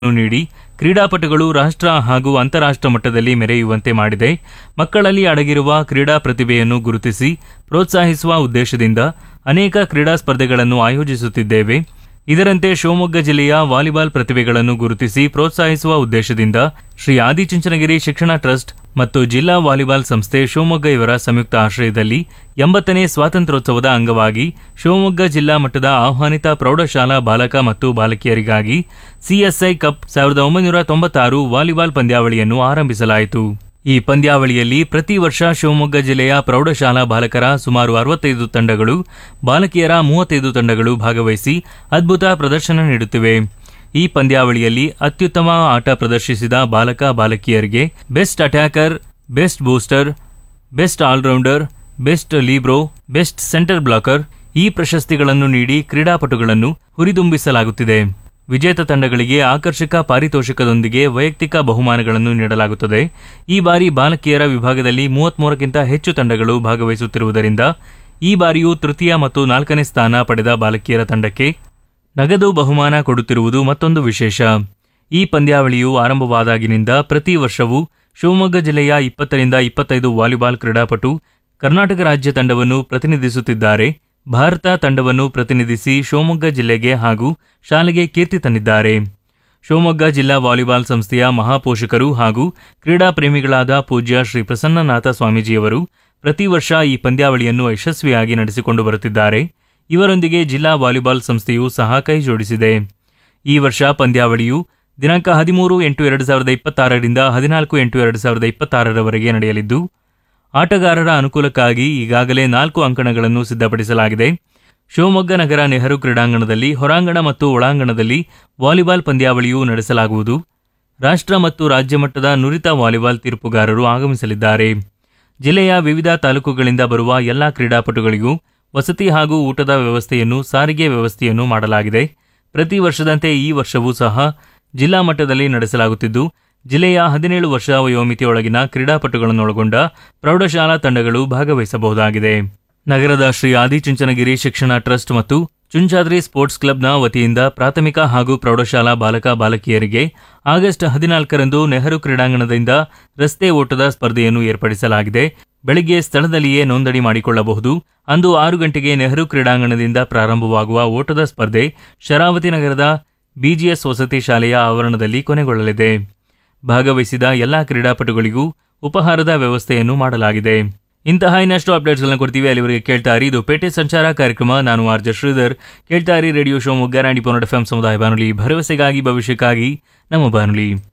ನೀಡಿ ಕ್ರೀಡಾಪಟುಗಳು ರಾಷ್ಟ್ರ ಹಾಗೂ ಅಂತಾರಾಷ್ಟ್ರ ಮಟ್ಟದಲ್ಲಿ ಮೆರೆಯುವಂತೆ ಮಾಡಿದೆ ಮಕ್ಕಳಲ್ಲಿ ಅಡಗಿರುವ ಕ್ರೀಡಾ ಪ್ರತಿಭೆಯನ್ನು ಗುರುತಿಸಿ ಪ್ರೋತ್ಸಾಹಿಸುವ ಉದ್ದೇಶದಿಂದ ಅನೇಕ ಕ್ರೀಡಾ ಸ್ಪರ್ಧೆಗಳನ್ನು ಆಯೋಜಿಸುತ್ತಿದ್ದೇವೆ ಇದರಂತೆ ಶಿವಮೊಗ್ಗ ಜಿಲ್ಲೆಯ ವಾಲಿಬಾಲ್ ಪ್ರತಿಭೆಗಳನ್ನು ಗುರುತಿಸಿ ಪ್ರೋತ್ಸಾಹಿಸುವ ಉದ್ದೇಶದಿಂದ ಶ್ರೀ ಆದಿಚುಂಚನಗಿರಿ ಶಿಕ್ಷಣ ಟ್ರಸ್ಟ್ ಮತ್ತು ಜಿಲ್ಲಾ ವಾಲಿಬಾಲ್ ಸಂಸ್ಥೆ ಶಿವಮೊಗ್ಗ ಇವರ ಸಂಯುಕ್ತ ಆಶ್ರಯದಲ್ಲಿ ಎಂಬತ್ತನೇ ಸ್ವಾತಂತ್ರ್ಯೋತ್ಸವದ ಅಂಗವಾಗಿ ಶಿವಮೊಗ್ಗ ಜಿಲ್ಲಾ ಮಟ್ಟದ ಆಹ್ವಾನಿತ ಪ್ರೌಢಶಾಲಾ ಬಾಲಕ ಮತ್ತು ಬಾಲಕಿಯರಿಗಾಗಿ ಸಿಎಸ್ಐ ಕಪ್ ಸಾವಿರದ ಒಂಬೈನೂರ ತೊಂಬತ್ತಾರು ವಾಲಿಬಾಲ್ ಪಂದ್ಯಾವಳಿಯನ್ನು ಆರಂಭಿಸಲಾಯಿತು ಈ ಪಂದ್ಯಾವಳಿಯಲ್ಲಿ ಪ್ರತಿ ವರ್ಷ ಶಿವಮೊಗ್ಗ ಜಿಲ್ಲೆಯ ಪ್ರೌಢಶಾಲಾ ಬಾಲಕರ ಸುಮಾರು ಅರವತ್ತೈದು ತಂಡಗಳು ಬಾಲಕಿಯರ ಮೂವತ್ತೈದು ತಂಡಗಳು ಭಾಗವಹಿಸಿ ಅದ್ಭುತ ಪ್ರದರ್ಶನ ನೀಡುತ್ತಿವೆ ಈ ಪಂದ್ಯಾವಳಿಯಲ್ಲಿ ಅತ್ಯುತ್ತಮ ಆಟ ಪ್ರದರ್ಶಿಸಿದ ಬಾಲಕ ಬಾಲಕಿಯರಿಗೆ best attacker best booster best all rounder best libero best centre blocker ಈ ಪ್ರಶಸ್ತಿಗಳನ್ನು ನೀಡಿ ಕ್ರೀಡಾಪಟುಗಳನ್ನು ಹುರಿದುಂಬಿಸಲಾಗುತ್ತಿದೆ ವಿಜೇತ ತಂಡಗಳಿಗೆ ಆಕರ್ಷಕ ಪಾರಿತೋಷಕದೊಂದಿಗೆ ವೈಯಕ್ತಿಕ ಬಹುಮಾನಗಳನ್ನು ನೀಡಲಾಗುತ್ತದೆ ಈ ಬಾರಿ ಬಾಲಕಿಯರ ವಿಭಾಗದಲ್ಲಿ ಮೂವತ್ಮೂರಕ್ಕಿಂತ ಹೆಚ್ಚು ತಂಡಗಳು ಭಾಗವಹಿಸುತ್ತಿರುವುದರಿಂದ ಈ ಬಾರಿಯೂ ತೃತೀಯ ಮತ್ತು ನಾಲ್ಕನೇ ಸ್ಥಾನ ಪಡೆದ ಬಾಲಕಿಯರ ತಂಡಕ್ಕೆ ನಗದು ಬಹುಮಾನ ಕೊಡುತ್ತಿರುವುದು ಮತ್ತೊಂದು ವಿಶೇಷ ಈ ಪಂದ್ಯಾವಳಿಯು ಆರಂಭವಾದಾಗಿನಿಂದ ಪ್ರತಿ ವರ್ಷವೂ ಶಿವಮೊಗ್ಗ ಜಿಲ್ಲೆಯ ಇಪ್ಪತ್ತರಿಂದ ಇಪ್ಪತ್ತೈದು ವಾಲಿಬಾಲ್ ಕ್ರೀಡಾಪಟು ಕರ್ನಾಟಕ ರಾಜ್ಯ ತಂಡವನ್ನು ಪ್ರತಿನಿಧಿಸುತ್ತಿದ್ದಾರೆ ಭಾರತ ತಂಡವನ್ನು ಪ್ರತಿನಿಧಿಸಿ ಶಿವಮೊಗ್ಗ ಜಿಲ್ಲೆಗೆ ಹಾಗೂ ಶಾಲೆಗೆ ಕೀರ್ತಿ ತಂದಿದ್ದಾರೆ ಶಿವಮೊಗ್ಗ ಜಿಲ್ಲಾ ವಾಲಿಬಾಲ್ ಸಂಸ್ಥೆಯ ಮಹಾಪೋಷಕರು ಹಾಗೂ ಕ್ರೀಡಾ ಪ್ರೇಮಿಗಳಾದ ಪೂಜ್ಯ ಶ್ರೀ ಪ್ರಸನ್ನನಾಥ ಸ್ವಾಮೀಜಿಯವರು ಪ್ರತಿ ವರ್ಷ ಈ ಪಂದ್ಯಾವಳಿಯನ್ನು ಯಶಸ್ವಿಯಾಗಿ ನಡೆಸಿಕೊಂಡು ಬರುತ್ತಿದ್ದಾರೆ ಇವರೊಂದಿಗೆ ಜಿಲ್ಲಾ ವಾಲಿಬಾಲ್ ಸಂಸ್ಥೆಯು ಸಹ ಕೈ ಜೋಡಿಸಿದೆ ಈ ವರ್ಷ ಪಂದ್ಯಾವಳಿಯು ದಿನಾಂಕ ಹದಿಮೂರು ಎಂಟು ಎರಡು ಸಾವಿರದ ಇಪ್ಪತ್ತಾರರಿಂದ ಹದಿನಾಲ್ಕು ಎಂಟು ಎರಡು ಸಾವಿರದ ಇಪ್ಪತ್ತಾರರವರೆಗೆ ನಡೆಯಲಿದ್ದು ಆಟಗಾರರ ಅನುಕೂಲಕ್ಕಾಗಿ ಈಗಾಗಲೇ ನಾಲ್ಕು ಅಂಕಣಗಳನ್ನು ಸಿದ್ಧಪಡಿಸಲಾಗಿದೆ ಶಿವಮೊಗ್ಗ ನಗರ ನೆಹರು ಕ್ರೀಡಾಂಗಣದಲ್ಲಿ ಹೊರಾಂಗಣ ಮತ್ತು ಒಳಾಂಗಣದಲ್ಲಿ ವಾಲಿಬಾಲ್ ಪಂದ್ಯಾವಳಿಯು ನಡೆಸಲಾಗುವುದು ರಾಷ್ಟ್ರ ಮತ್ತು ರಾಜ್ಯ ಮಟ್ಟದ ನುರಿತ ವಾಲಿಬಾಲ್ ತೀರ್ಪುಗಾರರು ಆಗಮಿಸಲಿದ್ದಾರೆ ಜಿಲ್ಲೆಯ ವಿವಿಧ ತಾಲೂಕುಗಳಿಂದ ಬರುವ ಎಲ್ಲಾ ಕ್ರೀಡಾಪಟುಗಳಿಗೂ ವಸತಿ ಹಾಗೂ ಊಟದ ವ್ಯವಸ್ಥೆಯನ್ನು ಸಾರಿಗೆ ವ್ಯವಸ್ಥೆಯನ್ನು ಮಾಡಲಾಗಿದೆ ಪ್ರತಿ ವರ್ಷದಂತೆ ಈ ವರ್ಷವೂ ಸಹ ಜಿಲ್ಲಾ ಮಟ್ಟದಲ್ಲಿ ನಡೆಸಲಾಗುತ್ತಿದ್ದು ಜಿಲ್ಲೆಯ ಹದಿನೇಳು ವರ್ಷ ವಯೋಮಿತಿಯೊಳಗಿನ ಕ್ರೀಡಾಪಟುಗಳನ್ನೊಳಗೊಂಡ ಪ್ರೌಢಶಾಲಾ ತಂಡಗಳು ಭಾಗವಹಿಸಬಹುದಾಗಿದೆ ನಗರದ ಶ್ರೀ ಆದಿಚುಂಚನಗಿರಿ ಶಿಕ್ಷಣ ಟ್ರಸ್ಟ್ ಮತ್ತು ಚುಂಚಾದ್ರಿ ಸ್ಪೋರ್ಟ್ಸ್ ಕ್ಲಬ್ನ ವತಿಯಿಂದ ಪ್ರಾಥಮಿಕ ಹಾಗೂ ಪ್ರೌಢಶಾಲಾ ಬಾಲಕ ಬಾಲಕಿಯರಿಗೆ ಆಗಸ್ಟ್ ಹದಿನಾಲ್ಕರಂದು ನೆಹರು ಕ್ರೀಡಾಂಗಣದಿಂದ ರಸ್ತೆ ಓಟದ ಸ್ಪರ್ಧೆಯನ್ನು ಏರ್ಪಡಿಸಲಾಗಿದೆ ಬೆಳಗ್ಗೆ ಸ್ಥಳದಲ್ಲಿಯೇ ನೋಂದಣಿ ಮಾಡಿಕೊಳ್ಳಬಹುದು ಅಂದು ಆರು ಗಂಟೆಗೆ ನೆಹರು ಕ್ರೀಡಾಂಗಣದಿಂದ ಪ್ರಾರಂಭವಾಗುವ ಓಟದ ಸ್ಪರ್ಧೆ ಶರಾವತಿ ನಗರದ ಬಿಜಿಎಸ್ ವಸತಿ ಶಾಲೆಯ ಆವರಣದಲ್ಲಿ ಕೊನೆಗೊಳ್ಳಲಿದೆ ಭಾಗವಹಿಸಿದ ಎಲ್ಲಾ ಕ್ರೀಡಾಪಟುಗಳಿಗೂ ಉಪಹಾರದ ವ್ಯವಸ್ಥೆಯನ್ನು ಮಾಡಲಾಗಿದೆ ಇಂತಹ ಇನ್ನಷ್ಟು ಅಪ್ಡೇಟ್ಸ್ಗಳನ್ನ ಕೊಡ್ತೀವಿ ಅಲ್ಲಿವರೆಗೆ ಕೇಳ್ತಾ ಇರಿ ಇದು ಪೇಟೆ ಸಂಚಾರ ಕಾರ್ಯಕ್ರಮ ನಾನು ಆರ್ ಜೆ ಶ್ರೀಧರ್ ಕೇಳ್ತಾ ಇರಿ ರೇಡಿಯೋ ಶಿವಮೊಗ್ಗ ನಾಡಿ ಪೊನ್ನಡ ಎಫ್ ಸಮುದಾಯ ಬಾನುಲಿ ಭರವಸೆಗಾಗಿ ಭವಿಷ್ಯಕ್ಕಾಗಿ ನಮ್ಮ ಬಾನುಲಿ